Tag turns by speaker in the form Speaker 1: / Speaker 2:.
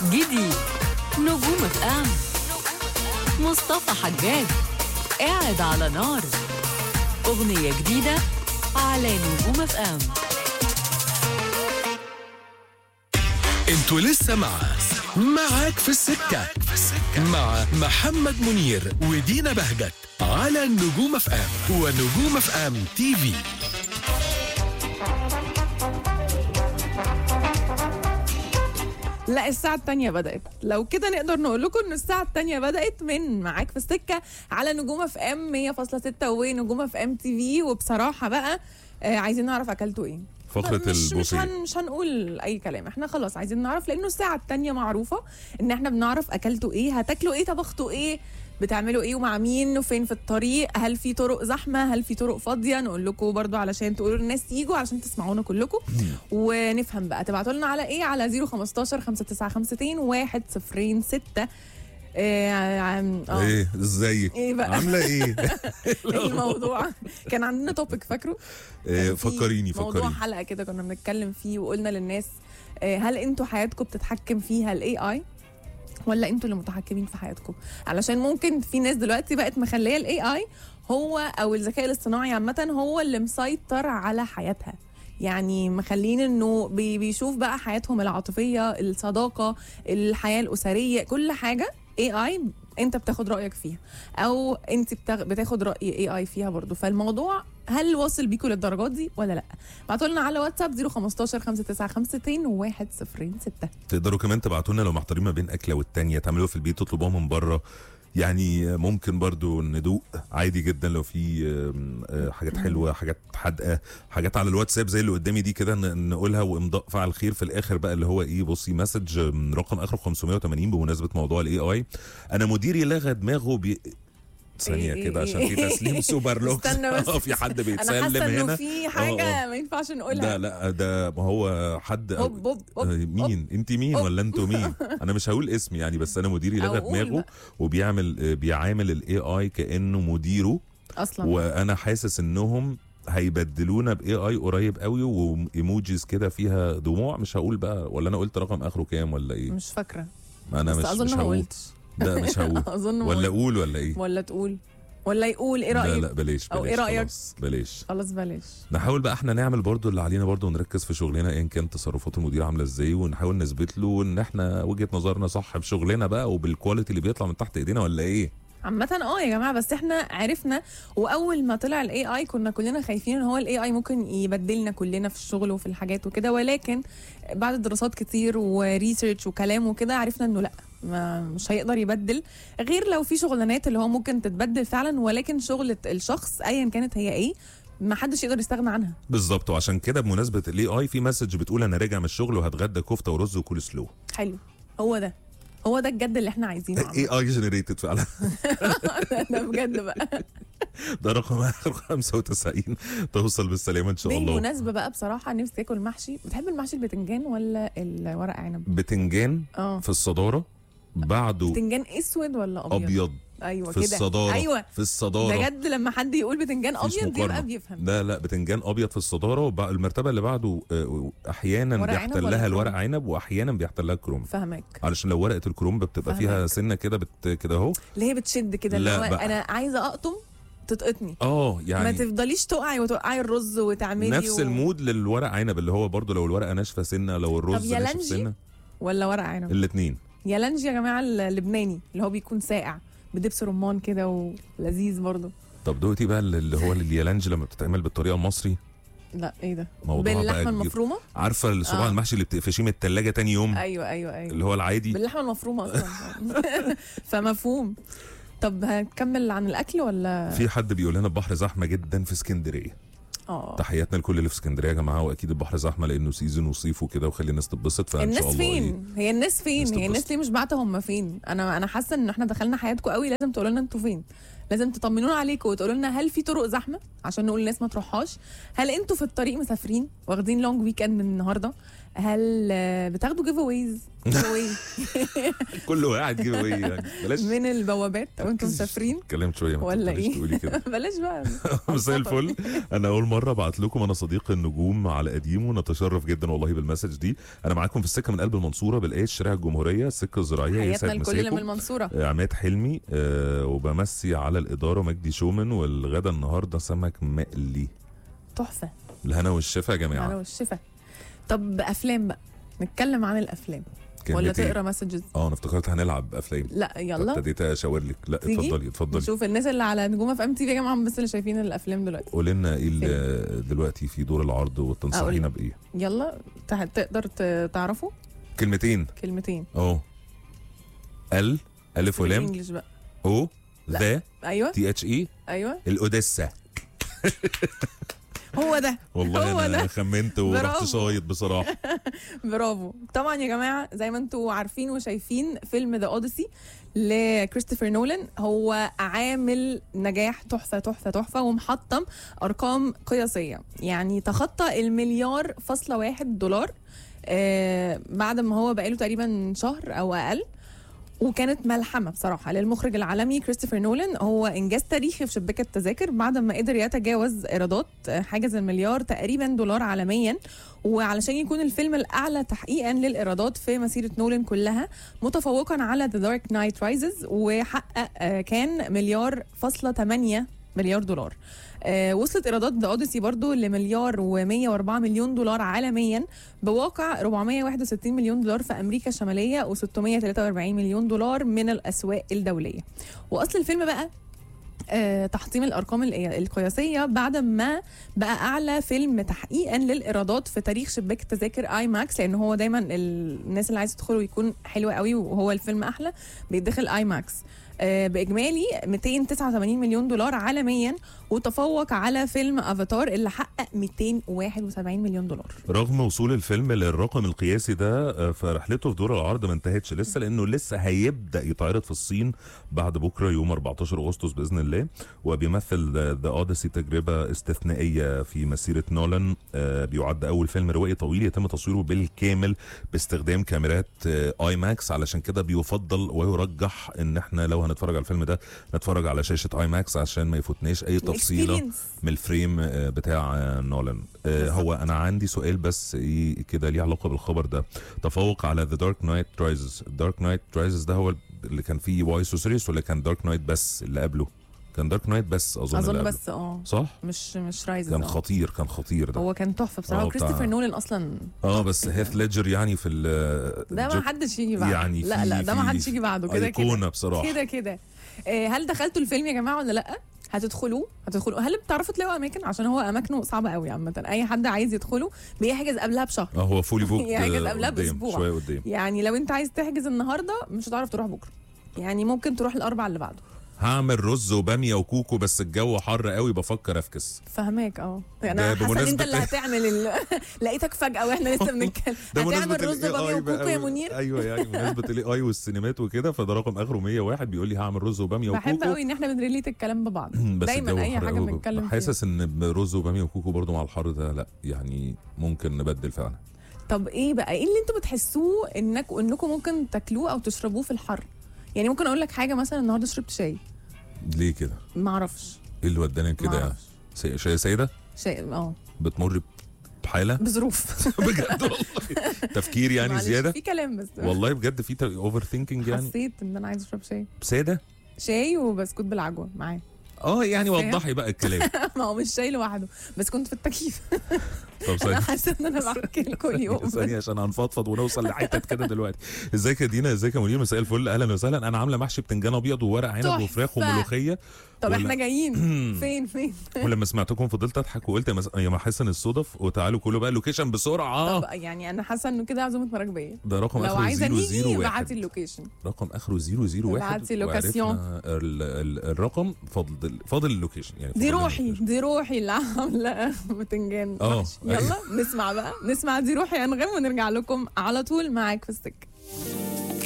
Speaker 1: جديد نجوم اف ام مصطفى حجاج قاعد على نار اغنيه جديده على نجوم اف ام
Speaker 2: انتوا لسه مع معاك في السكة مع محمد منير ودينا بهجت على النجوم اف ام ونجوم اف ام تي في
Speaker 3: لا الساعة التانية بدأت لو كده نقدر نقول لكم ان الساعة التانية بدأت من معاك في السكة على نجوم اف ام 100.6 ونجوم اف ام تي في وبصراحة بقى آه عايزين نعرف اكلتوا ايه
Speaker 4: فقرة
Speaker 3: مش مش,
Speaker 4: البوفيه
Speaker 3: هن مش هنقول اي كلام احنا خلاص عايزين نعرف لانه الساعة التانية معروفة ان احنا بنعرف اكلتوا ايه هتاكلوا ايه طبختوا ايه بتعملوا ايه ومع مين وفين في الطريق هل في طرق زحمه هل في طرق فاضيه نقول لكم برضو علشان تقولوا للناس يجوا علشان تسمعونا كلكم ونفهم بقى تبعتوا لنا على ايه على 015 5952 106 آه عم- اه
Speaker 4: ايه ازيك
Speaker 3: ايه بقى
Speaker 4: عامله ايه
Speaker 3: إيه الموضوع كان عندنا توبيك فاكره
Speaker 4: إيه،
Speaker 3: كان في
Speaker 4: فكريني
Speaker 3: موضوع
Speaker 4: فكريني
Speaker 3: حلقه كده كنا بنتكلم فيه وقلنا للناس آه، هل انتوا حياتكم بتتحكم فيها الاي اي ولا انتوا اللي متحكمين في حياتكم علشان ممكن في ناس دلوقتي بقت مخليه الاي اي هو او الذكاء الاصطناعي عامه هو اللي مسيطر على حياتها يعني مخلين انه بي- بيشوف بقى حياتهم العاطفيه الصداقه الحياه الاسريه كل حاجه اي اي انت بتاخد رايك فيها او انت بتاخ- بتاخد راي اي اي فيها برضو فالموضوع هل واصل بيكم للدرجات دي ولا لا ابعتوا لنا على واتساب 015 5952 106
Speaker 4: تقدروا كمان تبعتوا لنا لو محتارين ما بين اكله والتانيه تعملوها في البيت تطلبوها من بره يعني ممكن برضو ندوق عادي جدا لو في آم، آه، حاجات حلوه حاجات حادقه حاجات على الواتساب زي اللي قدامي دي كده ن- نقولها وامضاء فعل خير في الاخر بقى اللي هو ايه بصي مسج آم، رقم اخره 580 بمناسبه موضوع الاي اي انا مديري لغى دماغه بي ثانيه
Speaker 3: إيه
Speaker 4: كده
Speaker 3: إيه
Speaker 4: عشان في
Speaker 3: إيه.
Speaker 4: تسليم سوبر لوكس
Speaker 3: استنى بس.
Speaker 4: اه في حد
Speaker 3: انا
Speaker 4: بيتسلم
Speaker 3: حاسه انه
Speaker 4: هنا
Speaker 3: في
Speaker 4: آه،
Speaker 3: حاجه
Speaker 4: آه.
Speaker 3: ما ينفعش
Speaker 4: لا
Speaker 3: نقولها
Speaker 4: لا ده ما هو حد
Speaker 3: هوب هوب هوب
Speaker 4: آه، مين انت مين
Speaker 3: هوب.
Speaker 4: ولا انتوا مين انا مش هقول اسمي يعني بس انا مديري
Speaker 3: أو
Speaker 4: لغى
Speaker 3: قول
Speaker 4: دماغه
Speaker 3: بقى.
Speaker 4: وبيعمل آه، بيعامل الاي اي كانه مديره
Speaker 3: اصلا
Speaker 4: وانا حاسس انهم هيبدلونا باي اي قريب قوي وايموجيز كده فيها دموع مش هقول بقى ولا انا قلت رقم اخره كام ولا ايه
Speaker 3: مش فاكره
Speaker 4: انا
Speaker 3: بس
Speaker 4: مش
Speaker 3: اظن
Speaker 4: مش
Speaker 3: ما
Speaker 4: هقول
Speaker 3: قلتش
Speaker 4: لا مش هقول
Speaker 3: اظن ما
Speaker 4: ولا
Speaker 3: قلت.
Speaker 4: اقول ولا ايه
Speaker 3: ولا تقول ولا يقول ايه
Speaker 4: لا
Speaker 3: رايك
Speaker 4: لا بلاش
Speaker 3: أو
Speaker 4: بلاش
Speaker 3: إيه رأيك؟
Speaker 4: خلاص بلاش
Speaker 3: خلاص بلاش
Speaker 4: نحاول بقى احنا نعمل برضو اللي علينا برضو ونركز في شغلنا ايا كان تصرفات المدير عامله ازاي ونحاول نثبت له ان احنا وجهه نظرنا صح في شغلنا بقى وبالكواليتي اللي بيطلع من تحت ايدينا ولا ايه
Speaker 3: عامة اه يا جماعة بس احنا عرفنا واول ما طلع الاي اي كنا كلنا خايفين ان هو الاي اي ممكن يبدلنا كلنا في الشغل وفي الحاجات وكده ولكن بعد دراسات كتير وريسيرش وكلام وكده عرفنا انه لا ما مش هيقدر يبدل غير لو في شغلانات اللي هو ممكن تتبدل فعلا ولكن شغلة الشخص ايا كانت هي ايه ما حدش يقدر يستغنى عنها
Speaker 4: بالظبط وعشان كده بمناسبه الاي اي في مسج بتقول انا راجع من الشغل وهتغدى كفته ورز وكول سلو
Speaker 3: حلو هو ده هو ده الجد اللي احنا عايزينه
Speaker 4: اي
Speaker 3: عامة.
Speaker 4: اي جنريتد فعلا
Speaker 3: ده بجد بقى
Speaker 4: ده رقم اخر 95 توصل بالسلامه ان شاء الله
Speaker 3: بالمناسبة بقى بصراحة نفسي اكل محشي بتحب المحشي البتنجان ولا الورق عنب
Speaker 4: بتنجان
Speaker 3: اه
Speaker 4: في الصداره بعده
Speaker 3: بتنجان اسود ولا ابيض
Speaker 4: ابيض
Speaker 3: ايوه
Speaker 4: في
Speaker 3: كده
Speaker 4: الصداره
Speaker 3: ايوه
Speaker 4: في الصداره
Speaker 3: بجد لما حد يقول بتنجان
Speaker 4: مفيش
Speaker 3: ابيض
Speaker 4: مقارنة.
Speaker 3: يبقى بيفهم
Speaker 4: لا لا بتنجان ابيض في الصداره وبع- المرتبه اللي بعده آه، احيانا
Speaker 3: ورق عنب
Speaker 4: بيحتل
Speaker 3: ولا
Speaker 4: لها
Speaker 3: كرنب؟
Speaker 4: الورق عنب واحيانا بيحتل لها كروم
Speaker 3: فاهمك
Speaker 4: علشان لو ورقه الكرومب بتبقى فيها
Speaker 3: فاهمك.
Speaker 4: سنه كده بت كده اهو
Speaker 3: اللي هي بتشد كده اللي
Speaker 4: لا
Speaker 3: هو
Speaker 4: بقى.
Speaker 3: انا عايزه اقطم تتقطني
Speaker 4: اه
Speaker 3: ما
Speaker 4: يعني
Speaker 3: تفضليش تقعي وتوقعي الرز وتعملي
Speaker 4: نفس
Speaker 3: و...
Speaker 4: المود للورق عنب اللي هو برضو لو الورقه ناشفه سنه لو الرز
Speaker 3: يا
Speaker 4: ناشف
Speaker 3: لنجي؟
Speaker 4: سنه
Speaker 3: ولا ورق عنب
Speaker 4: الاثنين
Speaker 3: يالانجي يا جماعه اللبناني اللي هو بيكون ساقع بدبس رمان كده ولذيذ برضه
Speaker 4: طب دوقتي بقى اللي هو اليالانج لما بتتعمل بالطريقه المصري
Speaker 3: لا ايه ده
Speaker 4: موضوع بقى
Speaker 3: باللحمه
Speaker 4: كبير.
Speaker 3: المفرومه
Speaker 4: عارفه الصباع
Speaker 3: آه.
Speaker 4: المحشي اللي بتقفشيه من الثلاجه تاني يوم
Speaker 3: ايوه ايوه ايوه
Speaker 4: اللي هو العادي
Speaker 3: باللحمه المفرومه اصلا فمفهوم طب هنكمل عن الاكل ولا
Speaker 4: في حد بيقول لنا البحر زحمه جدا في اسكندريه
Speaker 3: اه
Speaker 4: تحياتنا لكل اللي في اسكندريه يا جماعه واكيد البحر زحمه لانه سيزون وصيف وكده وخلي الناس تتبسط فان
Speaker 3: الناس
Speaker 4: شاء الله إيه.
Speaker 3: فين هي الناس فين
Speaker 4: الناس
Speaker 3: هي الناس
Speaker 4: تتبسط.
Speaker 3: ليه مش بعتة هم فين انا انا حاسه ان احنا دخلنا حياتكم قوي لازم تقولوا لنا انتوا فين لازم تطمنونا عليكم وتقولوا لنا هل في طرق زحمه عشان نقول الناس ما تروحهاش هل انتوا في الطريق مسافرين واخدين لونج ويك اند من النهارده هل آه، بتاخدوا جيف اويز
Speaker 4: كله قاعد جيب away يعني بلاش
Speaker 3: من البوابات وانتم مسافرين
Speaker 4: اتكلمت شويه ما
Speaker 3: ولا
Speaker 4: تقدريش
Speaker 3: إيه؟
Speaker 4: تقولي كده
Speaker 3: بلاش بقى
Speaker 4: مساء الفل انا اول مره ابعت لكم انا صديق النجوم على قديم ونتشرف جدا والله بالمسج دي انا معاكم في السكه من قلب المنصوره بالايه شارع الجمهوريه السكه الزراعيه
Speaker 3: حياتنا
Speaker 4: يسعد
Speaker 3: الكل اللي من
Speaker 4: مساكم
Speaker 3: المنصوره
Speaker 4: آه، عماد حلمي آه وبمسي على الاداره مجدي شومن والغدا النهارده سمك مقلي
Speaker 3: تحفه
Speaker 4: الهنا والشفا يا
Speaker 3: على
Speaker 4: جماعه
Speaker 3: والشفا طب افلام بقى نتكلم عن الافلام
Speaker 4: كان
Speaker 3: ولا
Speaker 4: بيتي-
Speaker 3: تقرا مسجز
Speaker 4: اه انا افتكرت هنلعب افلام
Speaker 3: لا يلا
Speaker 4: ابتديت اشاور لك لا
Speaker 3: تيجي؟
Speaker 4: اتفضلي اتفضلي
Speaker 3: نشوف الناس اللي على نجوم في ام تي في يا جماعه هم بس اللي شايفين الافلام دلوقتي
Speaker 4: قولي لنا ايه اللي دلوقتي في دور العرض وتنصحينا بايه
Speaker 3: يلا تح- تقدر ت- تعرفوا
Speaker 4: كلمتين
Speaker 3: كلمتين
Speaker 4: اه ال الف ولام
Speaker 3: انجلش بقى
Speaker 4: او
Speaker 3: لا.
Speaker 4: ذا
Speaker 3: ايوه
Speaker 4: تي اتش اي
Speaker 3: ايوه
Speaker 4: الاوديسا
Speaker 3: هو ده
Speaker 4: والله
Speaker 3: هو
Speaker 4: انا
Speaker 3: ده.
Speaker 4: خمنت ورحت
Speaker 3: برافو.
Speaker 4: شايط بصراحه
Speaker 3: برافو طبعا يا جماعه زي ما انتم عارفين وشايفين فيلم ذا اوديسي لكريستوفر نولان هو عامل نجاح تحفه تحفه تحفه ومحطم ارقام قياسيه يعني تخطى المليار فاصلة واحد دولار آه بعد ما هو بقاله تقريبا شهر او اقل وكانت ملحمه بصراحه للمخرج العالمي كريستوفر نولان هو انجاز تاريخي في شباك التذاكر بعد ما قدر يتجاوز ايرادات حاجز المليار تقريبا دولار عالميا وعلشان يكون الفيلم الاعلى تحقيقا للايرادات في مسيره نولان كلها متفوقا على ذا دارك نايت رايزز وحقق آه، كان مليار فاصلة 8 مليار دولار آه وصلت ايرادات ذا اوديسي برضو لمليار و104 مليون دولار عالميا بواقع 461 مليون دولار في امريكا الشماليه و643 مليون دولار من الاسواق الدوليه واصل الفيلم بقى آه، تحطيم الارقام ال- القياسيه بعد ما بقى اعلى فيلم تحقيقا للايرادات في تاريخ شباك التذاكر اي ماكس لان هو دايما ال- الناس اللي عايزه تدخله يكون حلو قوي وهو الفيلم احلى بيدخل اي ماكس آه، باجمالي 289 مليون دولار عالميا وتفوق على فيلم افاتار اللي حقق 271 مليون دولار
Speaker 4: رغم وصول الفيلم للرقم القياسي ده آه، فرحلته في دور العرض ما انتهتش لسه لانه لسه هيبدا يتعرض في الصين بعد بكره يوم 14 اغسطس باذن الله وبيمثل ذا اوديسي تجربه استثنائيه في مسيره نولان آه، بيعد اول فيلم روائي طويل يتم تصويره بالكامل باستخدام كاميرات آه، اي ماكس علشان كده بيفضل ويرجح ان احنا لو هنتفرج على الفيلم ده نتفرج على شاشه اي ماكس عشان ما يفوتناش اي تفصيله
Speaker 3: Experience.
Speaker 4: من الفريم آه، بتاع آه، نولان آه، هو انا عندي سؤال بس ايه كده ليه علاقه بالخبر ده تفوق على ذا دارك نايت رايزز الدارك نايت رايزز ده هو اللي كان فيه وايس وسيريس ولا كان دارك نايت بس اللي قبله كان دارك نايت بس اظن, اللي
Speaker 3: اظن
Speaker 4: قبله.
Speaker 3: بس اه
Speaker 4: صح
Speaker 3: مش مش رايز
Speaker 4: كان خطير كان خطير ده
Speaker 3: هو كان تحفه بصراحه
Speaker 4: آه،
Speaker 3: وكريستوفر
Speaker 4: بتاع-
Speaker 3: نولان اصلا
Speaker 4: اه بس هيث ليدجر يعني في ال
Speaker 3: ده ما
Speaker 4: الجوك-
Speaker 3: حدش يجي بعده
Speaker 4: يعني
Speaker 3: لا
Speaker 4: في-
Speaker 3: لا ده ما
Speaker 4: في-
Speaker 3: حدش يجي بعده كده كده
Speaker 4: ايقونه بصراحه
Speaker 3: كده كده آه، هل دخلتوا الفيلم يا جماعه ولا لا هتدخلوه هتدخلوا هل بتعرفوا تلاقوا اماكن عشان هو اماكنه صعبه قوي عامه اي حد عايز يدخله بيحجز قبلها بشهر
Speaker 4: اه هو فولي بوك
Speaker 3: يعني كانت قبلها بأسبوع.
Speaker 4: شويه قدام
Speaker 3: يعني لو انت عايز تحجز النهارده مش هتعرف تروح بكره يعني ممكن تروح الاربع اللي بعده
Speaker 4: هعمل رز وباميه وكوكو بس الجو حر قوي بفكر افكس
Speaker 3: فهماك اه يعني
Speaker 4: ده
Speaker 3: انا حاسه ان انت
Speaker 4: بمناسبة
Speaker 3: اللي
Speaker 4: إيه؟
Speaker 3: هتعمل ال... لقيتك فجاه واحنا لسه بنتكلم هتعمل رز
Speaker 4: ال
Speaker 3: باميه
Speaker 4: AI بقى
Speaker 3: وكوكو يا
Speaker 4: و-
Speaker 3: منير
Speaker 4: ايوه يعني بمناسبه الاي اي والسينمات وكده فده رقم اخره 101 بيقول لي هعمل رز وباميه
Speaker 3: بحب
Speaker 4: وكوكو
Speaker 3: قوي ان احنا بنريليت الكلام ببعض
Speaker 4: بس
Speaker 3: دايما
Speaker 4: الجو
Speaker 3: اي
Speaker 4: حر
Speaker 3: حاجه
Speaker 4: قوي.
Speaker 3: بنتكلم فيها
Speaker 4: حاسس ان رز وباميه وكوكو برضو مع الحر ده لا يعني ممكن نبدل فعلا
Speaker 3: طب ايه بقى ايه اللي انتوا بتحسوه انك انكم ممكن تاكلوه او تشربوه في الحر يعني ممكن اقول لك حاجه مثلا النهارده شربت شاي
Speaker 4: ليه كده
Speaker 3: ما اعرفش
Speaker 4: ايه اللي وداني كده
Speaker 3: معرفش.
Speaker 4: سي- شاي سيده
Speaker 3: شاي اه
Speaker 4: بتمر بحاله
Speaker 3: بظروف
Speaker 4: بجد والله تفكير يعني
Speaker 3: معلش،
Speaker 4: زياده
Speaker 3: في كلام بس
Speaker 4: والله بجد في اوفر ثينكينج يعني
Speaker 3: حسيت ان انا عايزه اشرب شاي
Speaker 4: ساده
Speaker 3: شاي وبسكوت بالعجوه معاه
Speaker 4: اه يعني
Speaker 3: فاهم؟
Speaker 4: وضحي بقى الكلام
Speaker 3: ما هو مش شاي لوحده بس كنت في التكييف
Speaker 4: طب
Speaker 3: انا
Speaker 4: ثانيه
Speaker 3: حاسه ان انا بحكي كل يوم
Speaker 4: ثانيه عشان هنفضفض ونوصل لحتت كده دلوقتي ازيك يا دينا ازيك يا منير مساء الفل اهلا وسهلا انا عامله محشي بتنجان ابيض وورق عنب
Speaker 3: تحفة.
Speaker 4: وفراخ وملوخيه
Speaker 3: طب
Speaker 4: ولا-
Speaker 3: احنا جايين فين فين
Speaker 4: ولما سمعتكم فضلت اضحك وقلت يا, مس... يا محسن الصدف وتعالوا كلوا بقى اللوكيشن بسرعه
Speaker 3: طب يعني انا حاسه انه كده عزومه مراكبيه
Speaker 4: ده رقم
Speaker 3: لو
Speaker 4: اخره
Speaker 3: عايزه نيجي
Speaker 4: 001
Speaker 3: ابعتي اللوكيشن
Speaker 4: رقم اخره 001
Speaker 3: ابعتي لوكاسيون.
Speaker 4: وعرفنا ال... ال... الرقم فاضل فاضل اللوكيشن يعني
Speaker 3: دي
Speaker 4: فاضل
Speaker 3: روحي
Speaker 4: اللوكيشن.
Speaker 3: دي روحي اللي عامله بتنجان
Speaker 4: آه،
Speaker 3: محشي. يلا نسمع بقى نسمع دي روحي انغام ونرجع لكم على طول معاك في السكه